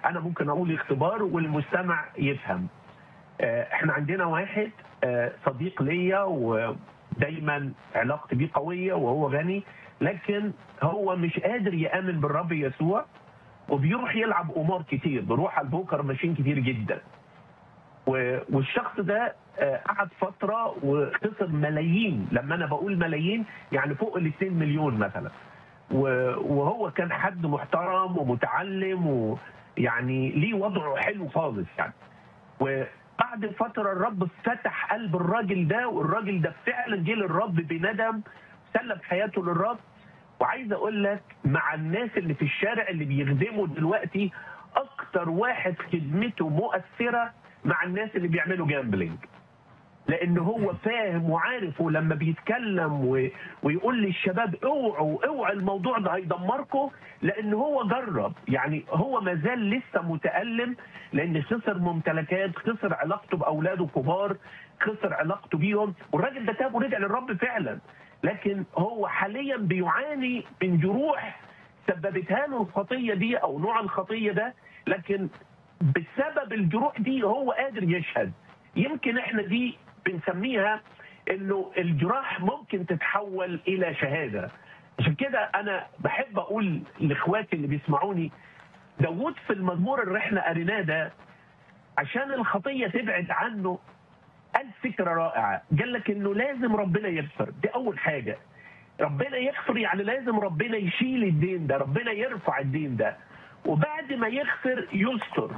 انا ممكن اقول اختبار والمستمع يفهم آه، احنا عندنا واحد آه، صديق ليا ودايما علاقتي بيه قويه وهو غني لكن هو مش قادر يامن بالرب يسوع وبيروح يلعب قمار كتير بيروح على البوكر ماشين كتير جدا و- والشخص ده آه، قعد فتره وخسر ملايين لما انا بقول ملايين يعني فوق ال 2 مليون مثلا و- وهو كان حد محترم ومتعلم ويعني ليه وضعه حلو خالص يعني وبعد فتره الرب فتح قلب الراجل ده والراجل ده فعلا جه للرب بندم سلم حياته للرب وعايز اقول لك مع الناس اللي في الشارع اللي بيخدموا دلوقتي اكتر واحد خدمته مؤثره مع الناس اللي بيعملوا جامبلينج لان هو فاهم وعارف ولما بيتكلم و... ويقول للشباب اوعوا اوعوا الموضوع ده هيدمركم لان هو جرب يعني هو ما زال لسه متالم لان خسر ممتلكات خسر علاقته باولاده كبار خسر علاقته بيهم والراجل ده تاب ورجع للرب فعلا لكن هو حاليا بيعاني من جروح سببتها له الخطيه دي او نوع الخطيه ده لكن بسبب الجروح دي هو قادر يشهد يمكن احنا دي بنسميها انه الجراح ممكن تتحول الى شهاده عشان كده انا بحب اقول لاخواتي اللي بيسمعوني داوود في المزمور اللي احنا قريناه ده عشان الخطيه تبعد عنه قال فكره رائعه قال لك انه لازم ربنا يغفر دي اول حاجه ربنا يغفر يعني لازم ربنا يشيل الدين ده ربنا يرفع الدين ده وبعد ما يغفر يستر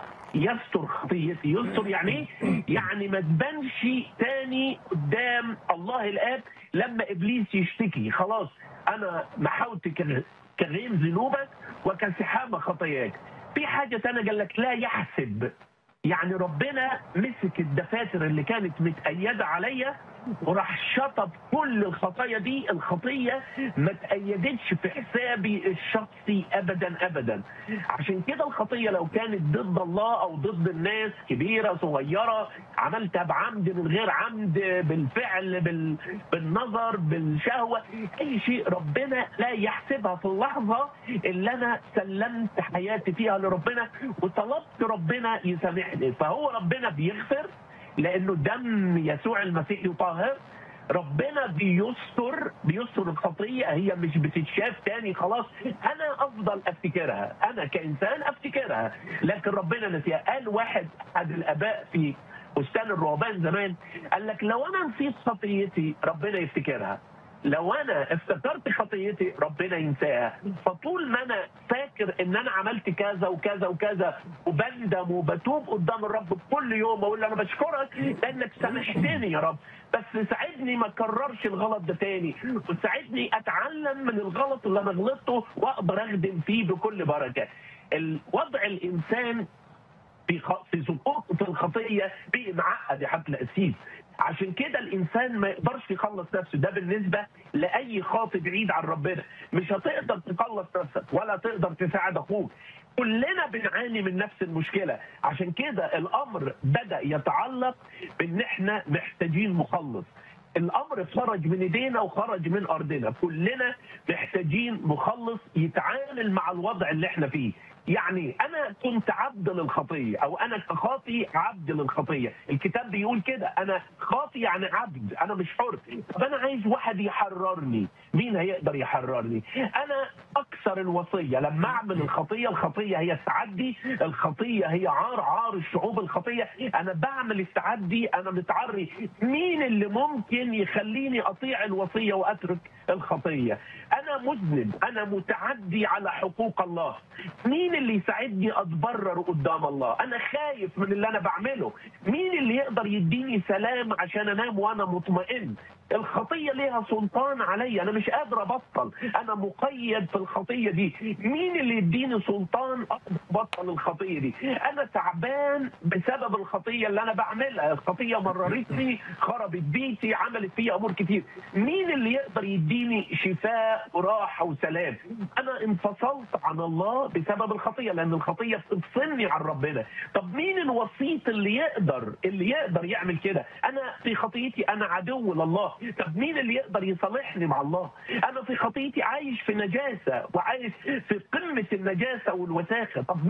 يستر خطيتي يستر يعني ايه يعني ما تبانش تاني قدام الله الاب لما ابليس يشتكي خلاص انا محاوت كغ- كغيم ذنوبك وكسحابه خطاياك في حاجه تانية قال لك لا يحسب يعني ربنا مسك الدفاتر اللي كانت متأيدة عليا وراح شطب كل الخطايا دي الخطية ما تأيدتش في حسابي الشخصي أبدا أبدا عشان كده الخطية لو كانت ضد الله أو ضد الناس كبيرة صغيرة عملتها بعمد من غير عمد بالفعل بال... بالنظر بالشهوة أي شيء ربنا لا يحسبها في اللحظة اللي أنا سلمت حياتي فيها لربنا وطلبت ربنا يسامحني فهو ربنا بيغفر لانه دم يسوع المسيح يطهر ربنا بيستر بيستر الخطيه هي مش بتتشاف تاني خلاص انا افضل افتكرها انا كانسان افتكرها لكن ربنا نسيها قال واحد احد الاباء في بستان الرهبان زمان قال لك لو انا نسيت خطيتي ربنا يفتكرها لو انا افتكرت خطيتي ربنا ينساها فطول ما انا فاكر ان انا عملت كذا وكذا وكذا وبندم وبتوب قدام الرب كل يوم اقول له انا بشكرك لانك سامحتني يا رب بس ساعدني ما اكررش الغلط ده تاني وساعدني اتعلم من الغلط اللي انا غلطته واقدر اخدم فيه بكل بركه الوضع الانسان في خ... في سقوط في الخطيه بقي معقد يا حضرة القسيس عشان كده الانسان ما يقدرش يخلص نفسه ده بالنسبه لاي خاطئ بعيد عن ربنا مش هتقدر تخلص نفسك ولا تقدر تساعد اخوك كلنا بنعاني من نفس المشكله عشان كده الامر بدا يتعلق بان احنا محتاجين مخلص الامر خرج من ايدينا وخرج من ارضنا كلنا محتاجين مخلص يتعامل مع الوضع اللي احنا فيه يعني انا كنت عبد للخطيه او انا كخاطي عبد للخطيه الكتاب بيقول كده انا خاطي يعني عبد انا مش حر طب انا عايز واحد يحررني مين هيقدر يحررني انا اكثر الوصيه لما اعمل الخطيه الخطيه هي التعدي الخطيه هي عار عار الشعوب الخطيه انا بعمل التعدي انا متعري مين اللي ممكن يخليني اطيع الوصيه واترك الخطيه انا مذنب انا متعدي على حقوق الله مين اللي يساعدني اتبرر قدام الله انا خايف من اللي انا بعمله مين اللي يقدر يديني سلام عشان انام وانا مطمئن الخطية ليها سلطان علي أنا مش قادر أبطل أنا مقيد في الخطية دي مين اللي يديني سلطان أقدر أبطل الخطية دي أنا تعبان بسبب الخطية اللي أنا بعملها الخطية مررتني خربت بيتي عملت فيا أمور كتير مين اللي يقدر يديني شفاء وراحة وسلام أنا انفصلت عن الله بسبب الخطية لأن الخطية بتفصلني عن ربنا طب مين الوسيط اللي يقدر اللي يقدر يعمل كده أنا في خطيتي أنا عدو لله طب مين اللي يقدر يصالحني مع الله انا في خطيتي عايش في نجاسه وعايش في قمه النجاسه والوساخه طب